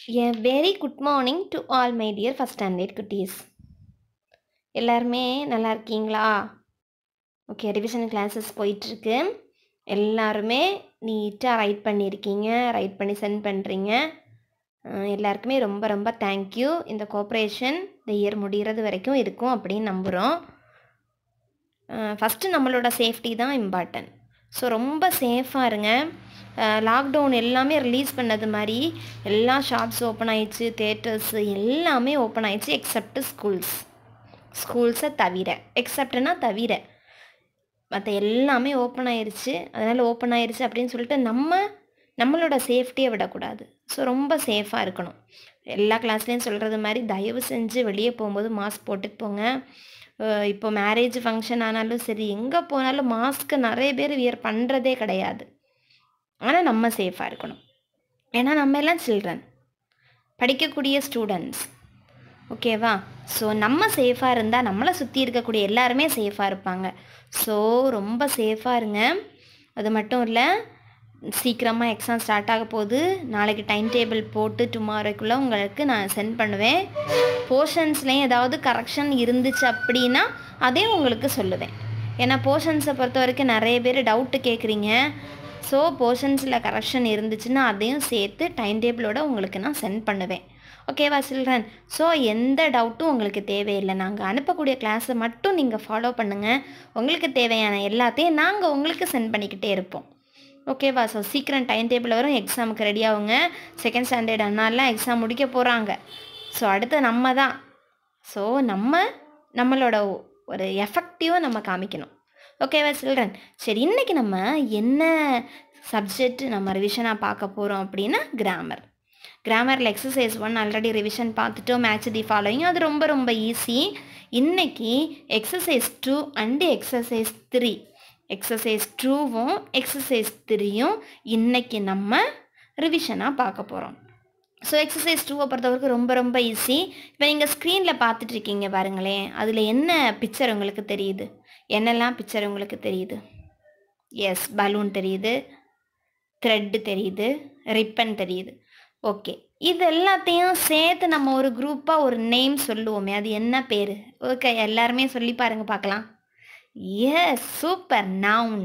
A very good morning to all my dear first standard குட்டீஸ் எல்லாருமே நல்லா இருக்கீங்களா ஓகே ரிவிஷன் கிளாஸஸ் போயிட்டுருக்கு எல்லாருமே நீட்டாக ரைட் பண்ணியிருக்கீங்க ரைட் பண்ணி சென்ட் பண்ணுறீங்க எல்லாருக்குமே ரொம்ப ரொம்ப தேங்க்யூ இந்த கோஆப்ரேஷன் இந்த இயர் முடிகிறது வரைக்கும் இருக்கும் அப்படின்னு நம்புகிறோம் ஃபஸ்ட்டு நம்மளோட சேஃப்டி தான் இம்பார்ட்டன்ட் ஸோ ரொம்ப சேஃபாக இருங்க லாக்டவுன் எல்லாமே ரிலீஸ் பண்ணது மாதிரி எல்லா ஷாப்ஸ் ஓப்பன் ஆயிடுச்சு தேட்டர்ஸு எல்லாமே ஓப்பன் ஆயிடுச்சு எக்ஸப்ட் ஸ்கூல்ஸ் ஸ்கூல்ஸை தவிர எக்ஸப்ட்னா தவிர மற்ற எல்லாமே ஓப்பன் ஆயிடுச்சு அதனால் ஓப்பன் ஆயிடுச்சு அப்படின்னு சொல்லிட்டு நம்ம நம்மளோட சேஃப்டியை விடக்கூடாது ஸோ ரொம்ப சேஃபாக இருக்கணும் எல்லா கிளாஸ்லேயும் சொல்கிறது மாதிரி தயவு செஞ்சு வெளியே போகும்போது மாஸ்க் போட்டுட்டு போங்க இப்போ மேரேஜ் ஃபங்க்ஷன் ஆனாலும் சரி எங்கே போனாலும் மாஸ்க்கு நிறைய பேர் வியர் பண்ணுறதே கிடையாது ஆனால் நம்ம சேஃபாக இருக்கணும் ஏன்னா நம்ம எல்லாம் சில்ட்ரன் படிக்கக்கூடிய ஸ்டூடெண்ட்ஸ் ஓகேவா ஸோ நம்ம சேஃபாக இருந்தால் நம்மளை சுற்றி இருக்கக்கூடிய எல்லாருமே சேஃபாக இருப்பாங்க ஸோ ரொம்ப சேஃபாக இருங்க அது மட்டும் இல்லை சீக்கிரமாக எக்ஸாம் ஸ்டார்ட் ஆக போகுது நாளைக்கு டைம் டேபிள் போட்டு டுமாரோக்குள்ளே உங்களுக்கு நான் சென்ட் பண்ணுவேன் போர்ஷன்ஸ்லேயும் ஏதாவது கரெக்ஷன் இருந்துச்சு அப்படின்னா அதையும் உங்களுக்கு சொல்லுவேன் ஏன்னா போர்ஷன்ஸை பொறுத்த வரைக்கும் நிறைய பேர் டவுட்டு கேட்குறீங்க ஸோ போர்ஷன்ஸில் கரெக்ஷன் இருந்துச்சுன்னா அதையும் சேர்த்து டைம் டேபிளோட உங்களுக்கு நான் சென்ட் பண்ணுவேன் ஓகேவா சில்ட்ரன் ஸோ எந்த டவுட்டும் உங்களுக்கு தேவையில்லை நாங்கள் அனுப்பக்கூடிய கிளாஸை மட்டும் நீங்கள் ஃபாலோ பண்ணுங்கள் உங்களுக்கு தேவையான எல்லாத்தையும் நாங்கள் உங்களுக்கு சென்ட் பண்ணிக்கிட்டே இருப்போம் ஓகேவா ஸோ சீக்கிரம் டைம் டேபிள் வரும் எக்ஸாமுக்கு ரெடி ஆகுங்க செகண்ட் ஸ்டாண்டர்ட் அண்ணாலாம் எக்ஸாம் முடிக்க போகிறாங்க ஸோ அடுத்து நம்ம தான் ஸோ நம்ம நம்மளோட ஒரு எஃபெக்டிவாக நம்ம காமிக்கணும் ஓகேவா சில்ட்ரன் சரி இன்றைக்கி நம்ம என்ன சப்ஜெக்ட் நம்ம ரிவிஷனாக பார்க்க போகிறோம் அப்படின்னா கிராமர் கிராமரில் எக்ஸசைஸ் ஒன் ஆல்ரெடி ரிவிஷன் பார்த்துட்டோம் மேட்ச் தி ஃபாலோயிங் அது ரொம்ப ரொம்ப ஈஸி இன்றைக்கி exercise two and exercise three exercise டூவும் எக்ஸசைஸ் த்ரீயும் இன்றைக்கி நம்ம ரிவிஷனாக பார்க்க போகிறோம் ஸோ எக்ஸசைஸ் டூவை பொறுத்தவரைக்கும் ரொம்ப ரொம்ப ஈஸி இப்போ நீங்கள் ஸ்க்ரீனில் பார்த்துட்ருக்கீங்க பாருங்களேன் அதில் என்ன பிக்சர் உங்களுக்கு தெரியுது என்னெல்லாம் பிக்சர் உங்களுக்கு தெரியுது எஸ் பலூன் தெரியுது த்ரெட்டு தெரியுது ரிப்பன் தெரியுது ஓகே இது எல்லாத்தையும் சேர்த்து நம்ம ஒரு குரூப்பாக ஒரு நேம் சொல்லுவோமே அது என்ன பேர் ஓகே எல்லாருமே சொல்லி பாருங்க பார்க்கலாம் எஸ் சூப்பர் நவுன்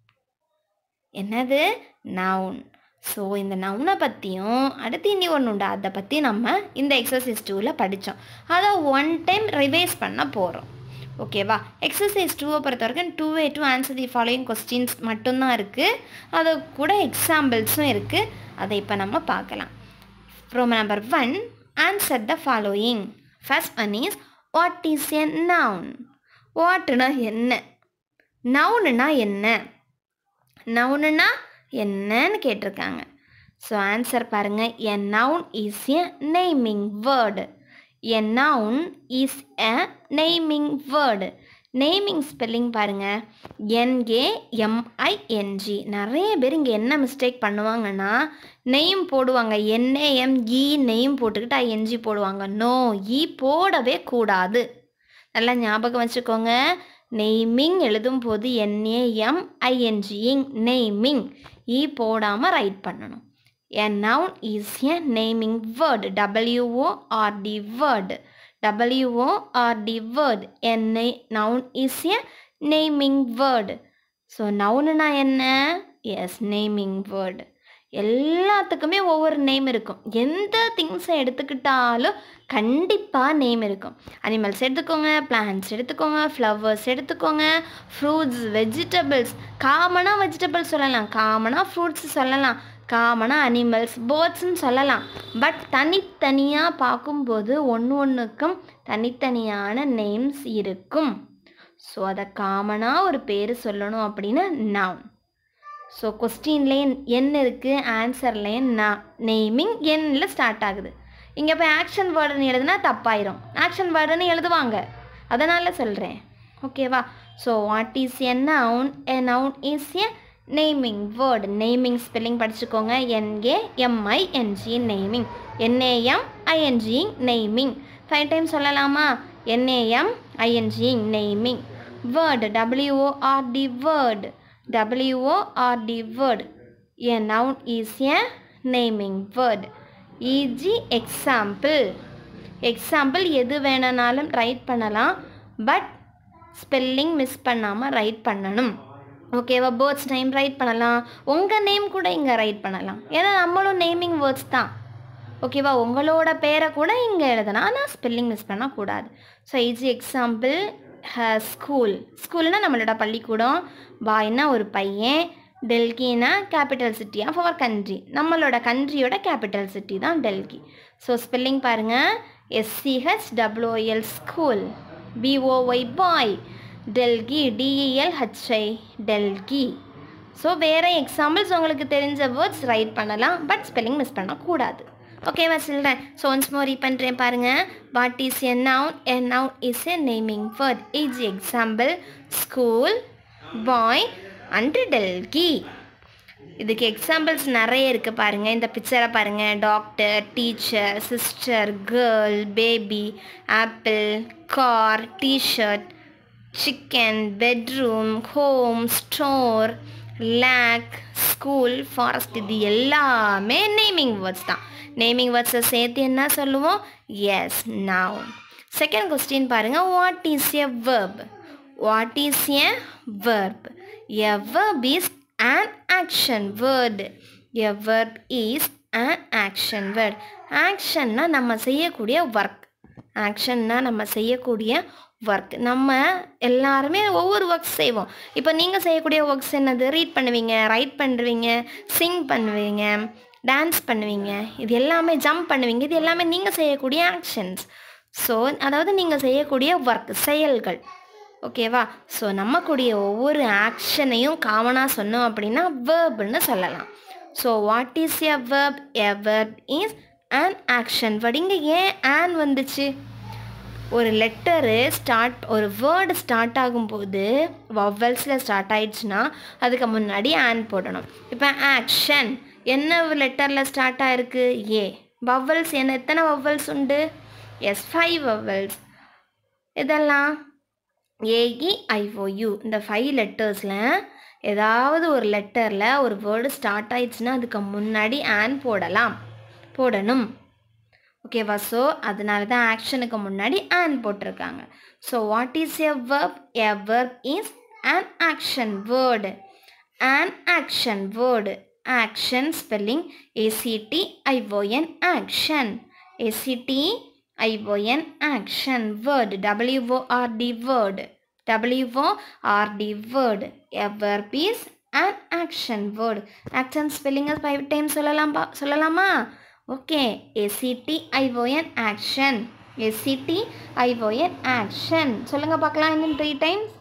என்னது நவுன் ஸோ இந்த நவுனை பற்றியும் அடுத்து இனி ஒன்று உண்டு அதை பற்றி நம்ம இந்த எக்ஸசைஸ் டூவில் படித்தோம் அதை ஒன் டைம் ரிவைஸ் பண்ண போகிறோம் ஓகேவா எக்ஸசைஸ் டூவை பொறுத்த வரைக்கும் two way to answer the following questions மட்டும்தான் இருக்குது அது கூட எக்ஸாம்பிள்ஸும் இருக்குது அதை இப்போ நம்ம பார்க்கலாம் Roman number one answer the following first one is what is a noun வாட்டுனா என்ன நவுனுனா என்ன நவுனுனா என்னன்னு கேட்டிருக்காங்க ஸோ ஆன்சர் பாருங்கள் a noun is a naming word a noun is a naming word naming spelling பாருங்கள் என்ஏஎம்ஐஎன்ஜி நிறைய பேர் இங்கே என்ன மிஸ்டேக் பண்ணுவாங்கன்னா நெய்ம் போடுவாங்க என்ஏஎம்இ நெய்ம் போட்டுக்கிட்டு ஐஎன்ஜி போடுவாங்க நோ இ போடவே கூடாது நல்லா ஞாபகம் வச்சுக்கோங்க நெய்மிங் எழுதும் போது என்ஏஎம் ஐஎன்ஜிங் நெய்மிங் இ போடாமல் ரைட் பண்ணணும் a noun is a naming word W O R D word W O R D word என் நெய் noun is a naming word so நவுனுனா என்ன எஸ் நெய்மிங் வேர்டு எல்லாத்துக்குமே ஒவ்வொரு நேம் இருக்கும் எந்த திங்ஸை எடுத்துக்கிட்டாலும் கண்டிப்பாக நேம் இருக்கும் அனிமல்ஸ் எடுத்துக்கோங்க பிளான்ட்ஸ் எடுத்துக்கோங்க ஃப்ளவர்ஸ் எடுத்துக்கோங்க ஃப்ரூட்ஸ் வெஜிடபிள்ஸ் காமனாக வெஜிடபிள்ஸ் சொல்லலாம் காமனாக ஃப்ரூட்ஸ் சொல்லலாம் காமனாக அனிமல்ஸ் பேர்ட்ஸ்ன்னு சொல்லலாம் பட் தனித்தனியாக பார்க்கும்போது ஒன்று ஒன்றுக்கும் தனித்தனியான நேம்ஸ் இருக்கும் ஸோ அதை காமனாக ஒரு பேர் சொல்லணும் அப்படின்னு நவுன் ஸோ கொஸ்டின்லேயும் என் இருக்குது ஆன்சர்லேயும் நான் நெய்மிங் எண்ணில் ஸ்டார்ட் ஆகுது இங்கே போய் ஆக்ஷன் வேர்டுன்னு எழுதுனா தப்பாயிரும் ஆக்ஷன் வேர்டுன்னு எழுதுவாங்க அதனால் சொல்கிறேன் ஓகேவா so what is a noun a noun is a naming word naming spelling படிச்சுக்கோங்க N A M I N G naming N A M I N G naming five time சொல்லலாமா N A M I N G naming word W O R D word W-O-R-D word. A noun is a naming word. E G example example எது வேணுனாலும் write பண்ணலாம் but spelling miss பண்ணாமல் write பண்ணணும் ஓகேவா birds name right பண்ணலாம் உங்கள் name கூட இங்கே ரைட் பண்ணலாம் ஏன்னா நம்மளும் நேமிங் வேர்ட்ஸ் தான் ஓகேவா உங்களோட பேரை கூட இங்கே எழுதலாம் ஆனால் ஸ்பெல்லிங் மிஸ் பண்ணக்கூடாது ஸோ ஈஸி எக்ஸாம்பிள் ஸ்கூல் ஸ்கூல்னால் நம்மளோட பள்ளிக்கூடம் பாய்னா ஒரு பையன் டெல்கினா capital city of our country நம்மளோட கண்ட்ரியோட கேபிட்டல் சிட்டி தான் டெல்கி ஸோ ஸ்பெல்லிங் பாருங்கள் S C H W L school B O Y boy Delhi D E L H I Delhi so வேறு எக்ஸாம்பிள்ஸ் உங்களுக்கு தெரிஞ்ச வேர்ட்ஸ் ரைட் பண்ணலாம் பட் ஸ்பெல்லிங் மிஸ் பண்ணக்கூடாது ஓகேவா children so once more read பண்ணுறேன் பாருங்கள் what is a noun a noun is a naming word easy example school boy and Delhi இதுக்கு examples நிறைய இருக்குது பாருங்கள் இந்த பிக்சரை பாருங்கள் doctor teacher sister girl baby apple car T-shirt chicken bedroom home store lake school forest இது எல்லாமே naming words தான் நேமிங் வேர்ட்ஸை சேர்த்து என்ன சொல்லுவோம் எஸ் நவுன் செகண்ட் கொஸ்டின் பாருங்கள் what is a verb what is a verb a verb is an action word a verb is an action word ஆக்ஷன்னா நம்ம செய்யக்கூடிய ஒர்க் ஆக்ஷன்னா நம்ம செய்யக்கூடிய ஒர்க் நம்ம எல்லாருமே ஒவ்வொரு ஒர்க்ஸ் செய்வோம் இப்போ நீங்கள் செய்யக்கூடிய ஒர்க்ஸ் என்னது ரீட் பண்ணுவீங்க ரைட் பண்ணுவீங்க சிங் பண்ணுவீங்க டான்ஸ் பண்ணுவீங்க இது எல்லாமே ஜம்ப் பண்ணுவீங்க இது எல்லாமே நீங்கள் செய்யக்கூடிய ஆக்ஷன்ஸ் ஸோ அதாவது நீங்கள் செய்யக்கூடிய ஒர்க் செயல்கள் ஓகேவா ஸோ நம்மக்கூடிய ஒவ்வொரு ஆக்ஷனையும் காமனாக சொன்னோம் அப்படின்னா வேர்ப்னு சொல்லலாம் so what is a verb a verb is an action word இங்கே ஏன் ஆன் வந்துச்சு ஒரு லெட்டரு ஸ்டார்ட் ஒரு வேர்டு ஸ்டார்ட் ஆகும்போது வவ்வல்ஸில் ஸ்டார்ட் ஆயிடுச்சுன்னா அதுக்கு முன்னாடி ஆன் போடணும் இப்போ ஆக்ஷன் என்ன லெட்டரில் ஸ்டார்ட் ஆயிருக்கு ஏ வவ்வல்ஸ் என்ன எத்தனை வவ்வல்ஸ் உண்டு எஸ் ஃபைவ் வவ்வல்ஸ் இதெல்லாம் ஏஇ ஐஓயு இந்த ஃபைவ் லெட்டர்ஸில் ஏதாவது ஒரு லெட்டரில் ஒரு வேர்டு ஸ்டார்ட் ஆயிடுச்சுன்னா அதுக்கு முன்னாடி ஆன் போடலாம் போடணும் ஓகேவா ஸோ அதனால தான் ஆக்ஷனுக்கு முன்னாடி ஆன் போட்டிருக்காங்க so what is a verb a verb is an action word an action word action spelling A C T I O N action A C T I O N action word W O R D word W O R D word a verb is an action word action ஸ்பெல்லிங்கை five time சொல்லலாம் பா சொல்லலாமா okay A C T I O N action A C T I O N action சொல்லுங்கள் பார்க்கலாம் இன்னும் three times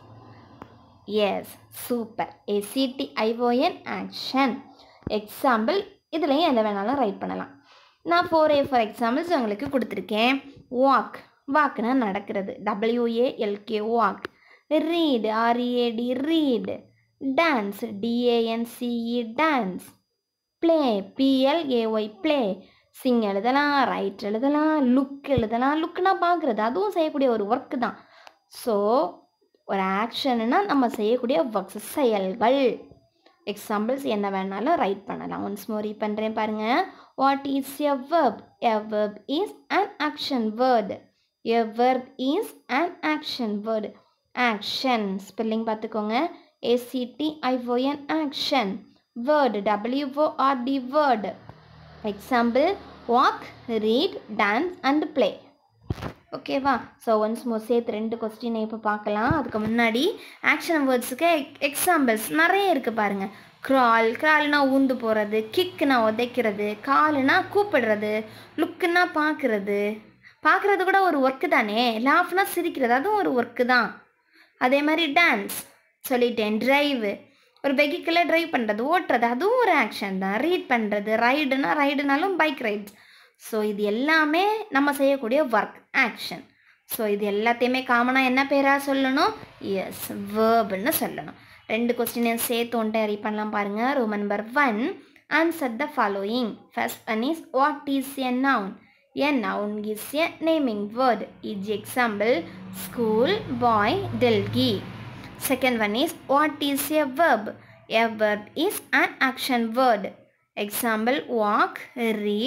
yes super A C T I O N action example இதுலேயும் எதை வேணாலும் ரைட் பண்ணலாம் நான் ஃபோர் ஏ ஃபார் எக்ஸாம்பிள்ஸ் உங்களுக்கு கொடுத்துருக்கேன் வாக் வாக்குனா நடக்கிறது W A L K walk read R E A D read dance D A N C E dance play P L A Y play sing எழுதலாம் ரைட் எழுதலாம் லுக் எழுதலாம் லுக்னா பார்க்குறது அதுவும் செய்யக்கூடிய ஒரு ஒர்க்கு தான் ஸோ ஒரு ஆக்ஷன்னா நம்ம செய்யக்கூடிய ஒர்க்ஸ் செயல்கள் எக்ஸாம்பிள்ஸ் என்ன வேணாலும் ரைட் பண்ணலாம் ஒன்ஸ் மோரி பண்ணுறேன் பாருங்கள் what is a verb a verb is an action word a verb is an action word action spelling பார்த்துக்கோங்க A C T I O N action word W O R D word example walk read dance and play ஓகேவா so once more சேர்த்து ரெண்டு கொஸ்டினை இப்போ பார்க்கலாம் அதுக்கு முன்னாடி action வேர்ட்ஸுக்கு examples நிறைய இருக்குது பாருங்கள் க்ரால் க்ரால்னா ஊந்து போகிறது கிக்குனா உதைக்கிறது காலுனா கூப்பிடுறது லுக்குன்னா பார்க்குறது பார்க்குறது கூட ஒரு ஒர்க்கு தானே லாஃப்னா சிரிக்கிறது அதுவும் ஒரு ஒர்க்கு தான் அதே மாதிரி டான்ஸ் சொல்லிட்டேன் ட்ரைவு ஒரு வெஹிக்கிளை ட்ரைவ் பண்ணுறது ஓட்டுறது அதுவும் ஒரு ஆக்ஷன் தான் ரீட் பண்ணுறது ரைடுனா ரைடுனாலும் பைக் ரைட்ஸ் ஸோ இது எல்லாமே நம்ம செய்யக்கூடிய ஒர்க் ஆக்ஷன் ஸோ இது எல்லாத்தையுமே காமனாக என்ன பேராக சொல்லணும் எஸ் வேர்ப்னு சொல்லணும் ரெண்டு கொஸ்டினையும் சேர்த்து ஒன்றை ரீட் பண்ணலாம் பாருங்கள் room number one answer the following first one is what is a noun a noun is a naming word is example school boy Delhi Second one is what is a verb? A verb is an action word. Example walk, read,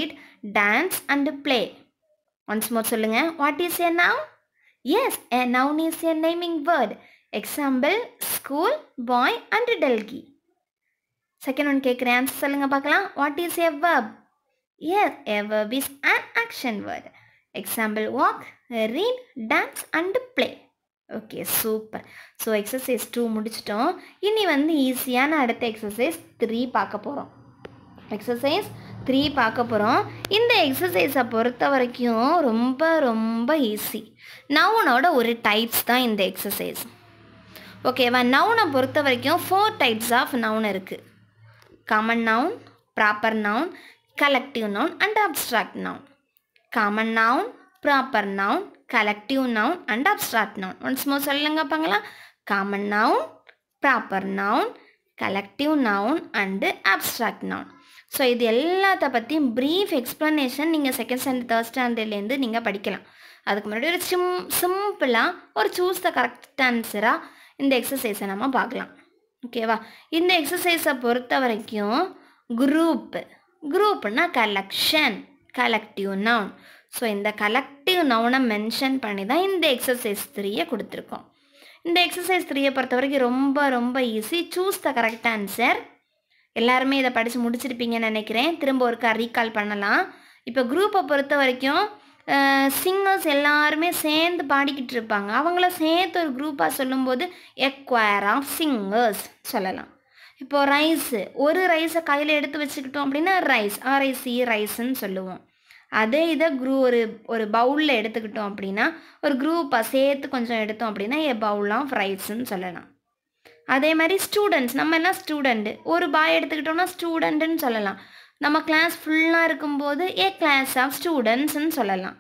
dance and play once more சொல்லுங்க what is a noun is a noun is a naming word example school boy and Delhi second one கேட்குறேன் answer சொல்லுங்க பார்க்கலாம் what is a verb is a verb is an action word example walk read dance and play okay super so exercise two முடிச்சிட்டோம் இனி வந்து ஈஸியான அடுத்த exercise three பார்க்க போகிறோம் எக்ஸசைஸ் த்ரீ பார்க்க போகிறோம் இந்த எக்ஸசைஸை பொறுத்த வரைக்கும் ரொம்ப ரொம்ப ஈஸி நவுனோட ஒரு டைப்ஸ் தான் இந்த எக்ஸசைஸ் ஓகேவா நவுனை பொறுத்த வரைக்கும் ஃபோர் டைப்ஸ் ஆஃப் நவுன் இருக்குது common noun proper noun collective noun and abstract noun common noun proper noun collective noun and abstract noun once more சொல்லுங்க பாங்களா common noun proper noun collective noun and abstract noun so இது எல்லாத்த பற்றியும் brief explanation நீங்கள் second standard third ஸ்டாண்டர்ட்லேருந்து நீங்கள் படிக்கலாம் அதுக்கு முன்னாடி ஒரு சிம் சிம்பிளாக ஒரு சூஸ் த கரெக்ட் ஆன்சராக இந்த எக்ஸசைஸை நம்ம பார்க்கலாம் ஓகேவா இந்த எக்ஸசைஸை பொறுத்த வரைக்கும் குரூப் குரூப்னா கலெக்ஷன் கலெக்டிவ் நவுன் ஸோ இந்த கலெக்டிவ் நவுனை மென்ஷன் பண்ணி தான் இந்த எக்ஸசைஸ் த்ரீயை கொடுத்துருக்கோம் இந்த எக்ஸசைஸ் த்ரீயை பொறுத்த வரைக்கும் ரொம்ப ரொம்ப easy choose the correct answer எல்லாருமே இதை படித்து முடிச்சிருப்பீங்கன்னு நினைக்கிறேன் திரும்ப ஒருக்கா ரீகால் பண்ணலாம் இப்போ குரூப்பை பொறுத்த வரைக்கும் சிங்கர்ஸ் எல்லாருமே சேர்ந்து பாடிக்கிட்டு இருப்பாங்க அவங்கள சேர்த்து ஒரு குரூப்பாக சொல்லும்போது எக்வயர் ஆஃப் சிங்கர்ஸ் சொல்லலாம் இப்போது ரைஸு ஒரு ரைஸை கையில் எடுத்து வச்சுக்கிட்டோம் அப்படின்னா ரைஸ் ஆர்ஐசி ரைஸ்ன்னு சொல்லுவோம் அதே இதை குரூ ஒரு ஒரு பவுலில் எடுத்துக்கிட்டோம் அப்படின்னா ஒரு குரூப்பாக சேர்த்து கொஞ்சம் எடுத்தோம் அப்படின்னா ஏ பவுல் ஆஃப் ரைஸ்ன்னு சொல்லலாம் அதே மாதிரி ஸ்டூடெண்ட்ஸ் நம்ம எல்லாம் ஸ்டூடெண்ட்டு ஒரு பாய் எடுத்துக்கிட்டோம்னா ஸ்டூடெண்ட்டுன்னு சொல்லலாம் நம்ம கிளாஸ் ஃபுல்லாக இருக்கும்போது ஏ கிளாஸ் ஆஃப் ஸ்டூடெண்ட்ஸ்ன்னு சொல்லலாம்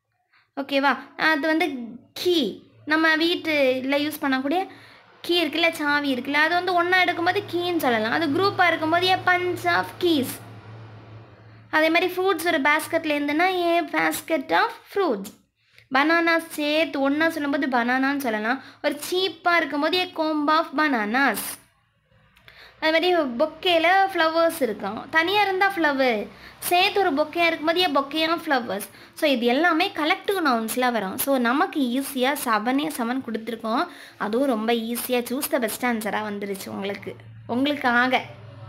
ஓகேவா அது வந்து கீ நம்ம வீட்டில் யூஸ் பண்ணக்கூடிய கீ இருக்குல்ல சாவி இருக்குல்ல அது வந்து ஒன்றா எடுக்கும்போது கீன்னு சொல்லலாம் அது குரூப்பாக இருக்கும்போது ஏ பஞ்ச் ஆஃப் கீஸ் அதே மாதிரி ஃப்ரூட்ஸ் ஒரு பேஸ்கெட்டில் இருந்துன்னா a basket of fruits bananas சேர்த்து ஒன்றா சொல்லும்போது பனானான்னு சொல்லலாம் ஒரு சீப்பாக இருக்கும்போது ஏ கோம்ப் ஆஃப் பனானாஸ் அது மாதிரி பொக்கேல ஃப்ளவர்ஸ் இருக்கும் தனியாக இருந்தால் ஃப்ளவர் சேர்த்து ஒரு பொக்கையாக இருக்கும்போது ஏன் பொக்கையாக ஃப்ளவர்ஸ் ஸோ இது எல்லாமே கலெக்டிவ் நவுன்ஸில் வரும் ஸோ நமக்கு ஈஸியாக செவனே செவன் கொடுத்துருக்கோம் அதுவும் ரொம்ப ஈஸியாக சூஸ் த பெஸ்ட் ஆன்சராக வந்துருச்சு உங்களுக்கு உங்களுக்காக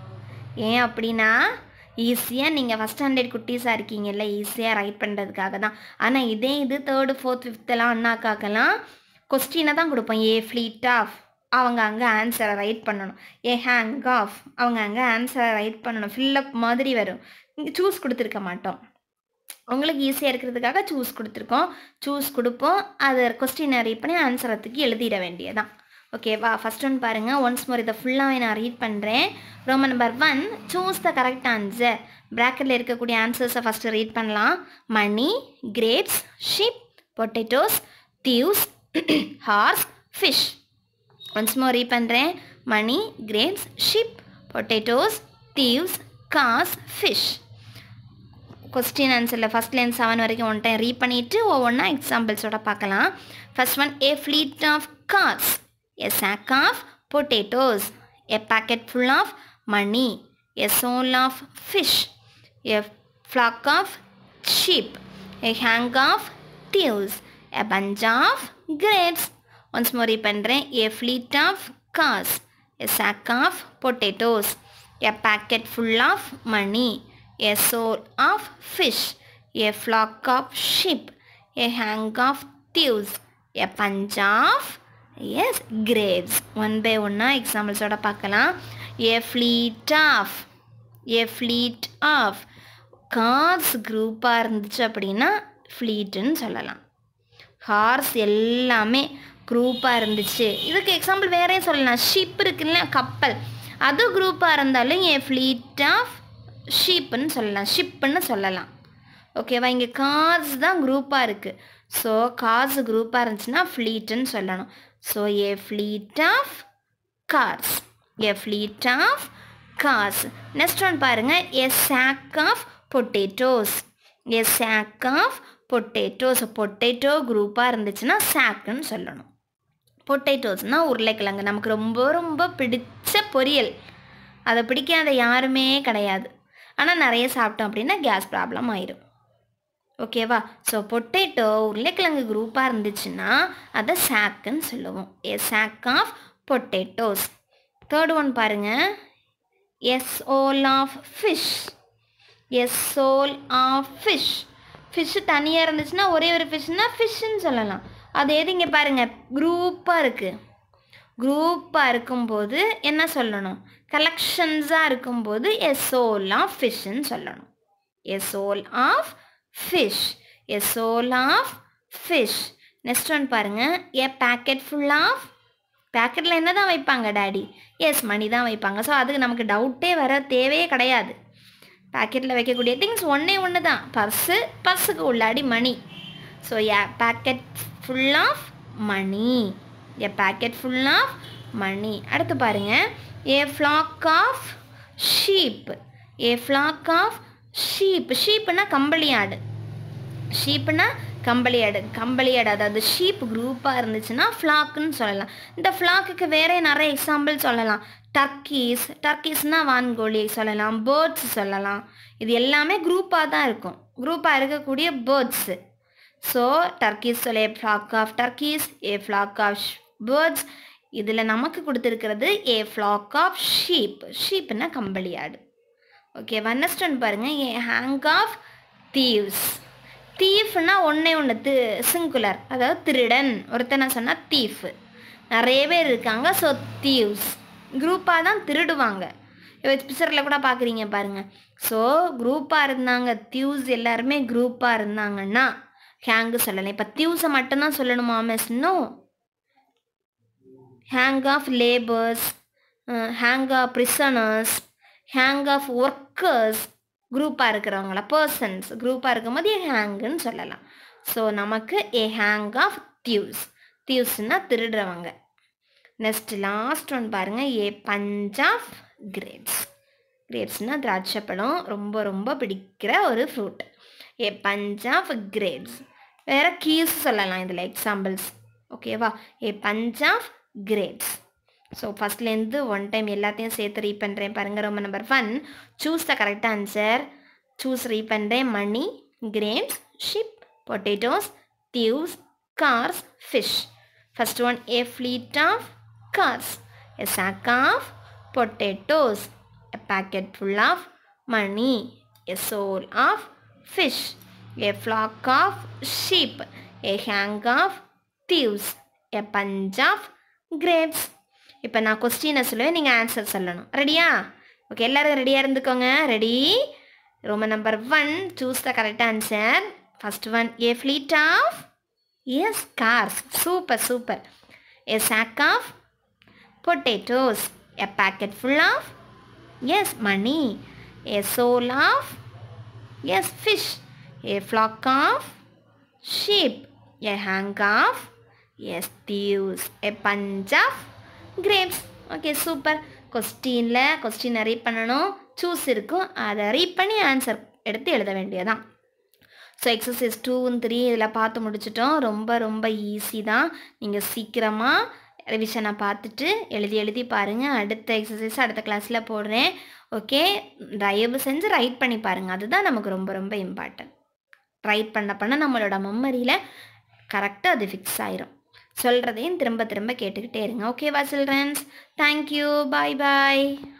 ஏன் அப்படின்னா ஈஸியாக நீங்கள் ஃபஸ்ட் ஸ்டாண்டர்ட் குட்டீஸாக இருக்கீங்கல்ல ஈஸியாக ரைட் பண்ணுறதுக்காக தான் ஆனால் இதே இது தேர்டு ஃபோர்த் ஃபிஃப்த்தெல்லாம் அண்ணாக்காக்கெல்லாம் கொஸ்டினை தான் கொடுப்போம் ஏ ஃப்ளீட் ஆஃப் அவங்க அங்கே ஆன்சரை ரைட் பண்ணணும் ஏ ஹேங் ஆஃப் அவங்க அங்கே ஆன்சரை ரைட் பண்ணணும் ஃபில்லப் மாதிரி வரும் இங்கே சூஸ் கொடுத்துருக்க மாட்டோம் உங்களுக்கு ஈஸியாக இருக்கிறதுக்காக சூஸ் கொடுத்துருக்கோம் சூஸ் கொடுப்போம் அதை கொஸ்டினை ரீட் பண்ணி ஆன்சரத்துக்கு எழுதிட வேண்டியதான் ஓகேவா ஃபஸ்ட் ஒன் பாருங்கள் ஒன்ஸ் மோர் இதை ஃபுல்லாகவே நான் ரீட் பண்ணுறேன் ரோம number one choose the correct answer ப்ராக்கெட்டில் இருக்கக்கூடிய ஆன்சர்ஸை ஃபஸ்ட்டு ரீட் பண்ணலாம் money grapes sheep potatoes thieves cars fish once more read பண்ணுறேன் money grapes sheep potatoes thieves cars fish question ஆன்சரில் ஃபஸ்ட்லேருந்து செவன் வரைக்கும் ஒன் டைம் ரீட் பண்ணிவிட்டு ஒவ்வொன்றா எக்ஸாம்பிள்ஸோட பார்க்கலாம் first one a fleet of cars a sack of potatoes a packet full of money a soul of fish a flock of sheep a hang of thieves a bunch of grapes once மோரி பண்ணுறேன் a fleet of cars a sack of potatoes a packet full of money a soul of fish a flock of sheep a hang of thieves a bunch of எஸ் grapes one by ஒன்னாக எக்ஸாம்பிள்ஸோட பார்க்கலாம் a fleet of a fleet of cars குரூப்பாக இருந்துச்சு அப்படின்னா ஃப்ளீட்டுன்னு சொல்லலாம் hours எல்லாமே குரூப்பாக இருந்துச்சு இதுக்கு எக்ஸாம்பிள் வேறே சொல்லலாம் ஷிப் இருக்குல்ல கப்பல் அது குரூப்பாக இருந்தாலும் ஏ ஃப்ளீட் ஆஃப் ஷீப்புன்னு சொல்லலாம் ஷிப்புன்னு சொல்லலாம் ஓகேவா இங்கே கார்ஸ் தான் குரூப்பாக இருக்குது ஸோ கார்ஸ் குரூப்பாக இருந்துச்சுன்னா ஃப்ளீட்டுன்னு சொல்லணும் so a fleet of cars a fleet of cars next one பாருங்கள் a sack of potatoes a sack of potatoes potato குரூப்பாக இருந்துச்சுன்னா சாக்குன்னு சொல்லணும் பொட்டேட்டோஸ்னால் உருளைக்கிழங்கு நமக்கு ரொம்ப ரொம்ப பிடிச்ச பொரியல் அதை பிடிக்காத யாருமே கிடையாது ஆனால் நிறைய சாப்பிட்டோம் அப்படின்னா கேஸ் ப்ராப்ளம் ஆயிரும் ஓகேவா ஸோ பொட்டேட்டோ உருளைக்கிழங்கு குரூப்பாக இருந்துச்சுன்னா அதை சாக்குன்னு சொல்லுவோம் a sack of potatoes third one பாருங்கள் எஸ் ஓல் ஆஃப் ஃபிஷ் எஸ் சோல் ஆஃப் ஃபிஷ் ஃபிஷ்ஷு தனியாக இருந்துச்சுன்னா ஒரே ஒரு ஃபிஷ்னா ஃபிஷ்ஷுன்னு சொல்லலாம் அது எது இங்கே பாருங்கள் குரூப்பாக இருக்குது குரூப்பாக இருக்கும்போது என்ன சொல்லணும் கலெக்ஷன்ஸாக இருக்கும்போது எ சோல் ஆஃப் ஃபிஷ்ஷுன்னு சொல்லணும் a shoal of fish a shoal of fish next one பாருங்கள் எ பேக்கெட் ஃபுல் ஆஃப் பேக்கெட்டில் என்ன தான் வைப்பாங்க டேடி எஸ் மணி தான் வைப்பாங்க ஸோ அதுக்கு நமக்கு டவுட்டே வர தேவையே கிடையாது பேக்கெட்டில் வைக்கக்கூடிய திங்ஸ் ஒன்றே ஒன்று தான் பர்ஸு பர்ஸுக்கு உள்ளாடி money so a packet full of money a packet full of money அடுத்து பாருங்கள் a flock of sheep a flock of sheep ஷீப்புனா கம்பளி ஆடு ஷீப்புனா கம்பளி ஆடு கம்பளி ஆடு அதாவது ஷீப் குரூப்பாக இருந்துச்சுன்னா ஃப்ளாக்குன்னு சொல்லலாம் இந்த ஃப்ளாக்குக்கு வேறே நிறைய எக்ஸாம்பிள் சொல்லலாம் டர்க்கீஸ் டர்க்கீஸ்னால் வான்கோழி சொல்லலாம் பேர்ட்ஸ் சொல்லலாம் இது எல்லாமே குரூப்பாக தான் இருக்கும் குரூப்பாக இருக்கக்கூடிய பேர்ட்ஸு ஸோ டர்க்கீஸ் சொல்ல a flock of turkeys a flock of birds இதில் நமக்கு கொடுத்துருக்கிறது ஏ ஃப்ளாக் ஆஃப் ஷீப் ஷீப்னா கம்பளி ஆடு ஓகே நெக்ஸ்ட் ஒன் பாருங்கள் ஏ ஹேங் ஆஃப் தீவ்ஸ் தீஃப்னா ஒன்றே ஒன்று தி சிங்குலர் அதாவது திருடன் ஒருத்தனை சொன்னால் தீஃப் நிறைய பேர் இருக்காங்க ஸோ தீவ்ஸ் குரூப்பாக தான் திருடுவாங்க பிக்சரில் கூட பார்க்குறீங்க பாருங்கள் ஸோ குரூப்பாக இருந்தாங்க தியூஸ் எல்லாருமே குரூப்பாக இருந்தாங்கன்னா ஹேங்கு சொல்லலாம் இப்போ தியூஸை மட்டும்தான் சொல்லணுமா miss no hang of labours hang of prisoners hang of workers குரூப்பாக இருக்கிறவங்கள பர்சன்ஸ் குரூப்பாக இருக்கும்போது ஏ ஹேங்குன்னு சொல்லலாம் ஸோ நமக்கு ஏ ஹேங் ஆஃப் தியூஸ் தியூஸ்னால் திருடுறவங்க நெக்ஸ்ட் லாஸ்ட் ஒன் பாருங்கள் ஏ பஞ்ச் ஆஃப் கிரேப்ஸ் கிரேப்ஸ்னால் திராட்சை பழம் ரொம்ப ரொம்ப பிடிக்கிற ஒரு fruit a bunch of grapes வேறு கீஸ் சொல்லலாம் இதில் எக்ஸாம்பிள்ஸ் ஓகேவா a bunch of grapes so ஃபஸ்ட்லேருந்து ஒன் டைம் எல்லாத்தையும் சேர்த்து ரீட் பண்ணுறேன் பாருங்கள் ரொம்ப number one choose the correct answer choose read பண்ணுறேன் money grapes sheep potatoes thieves cars fish first one a fleet of cars a sack of potatoes a packet full of money a shoal of fish a flock of sheep a ஹேங் of thieves a bunch of grapes இப்போ நான் கொஸ்டினை சொல்லுவேன் நீங்கள் answer சொல்லணும் ரெடியா okay எல்லோரும் ரெடியாக இருந்துக்கோங்க ரெடி ரொம்ப number one choose the correct answer first one a fleet of எஸ் cars super super a sack of potatoes a packet full of எஸ் மணி ஏ சோல் ஆஃப் எஸ் fish a flock of sheep a ஹேங் of எஸ் thieves a bunch of grapes okay super கொஸ்டினில் கொஸ்டினை read பண்ணணும் choose இருக்கும் அதை read பண்ணி ஆன்சர் எடுத்து எழுத வேண்டியதான் ஸோ எக்ஸசைஸ் டூ த்ரீ இதில் பார்த்து முடிச்சிட்டோம் ரொம்ப ரொம்ப ஈஸி தான் நீங்கள் சீக்கிரமாக ரிவிஷனை பார்த்துட்டு எழுதி எழுதி பாருங்கள் அடுத்த எக்ஸசைஸ் அடுத்த கிளாஸில் போடுறேன் ஓகே தயவு செஞ்சு ரைட் பண்ணி பாருங்கள் அதுதான் நமக்கு ரொம்ப ரொம்ப இம்பார்ட்டன்ட் ரைட் பண்ண பண்ண நம்மளோட மெமரியில் கரெக்டாக அது ஃபிக்ஸ் ஆயிரும் சொல்கிறதையும் திரும்ப திரும்ப கேட்டுக்கிட்டே இருங்க ஓகேவா சில்ட்ரன்ஸ் தேங்க்யூ பாய் பாய்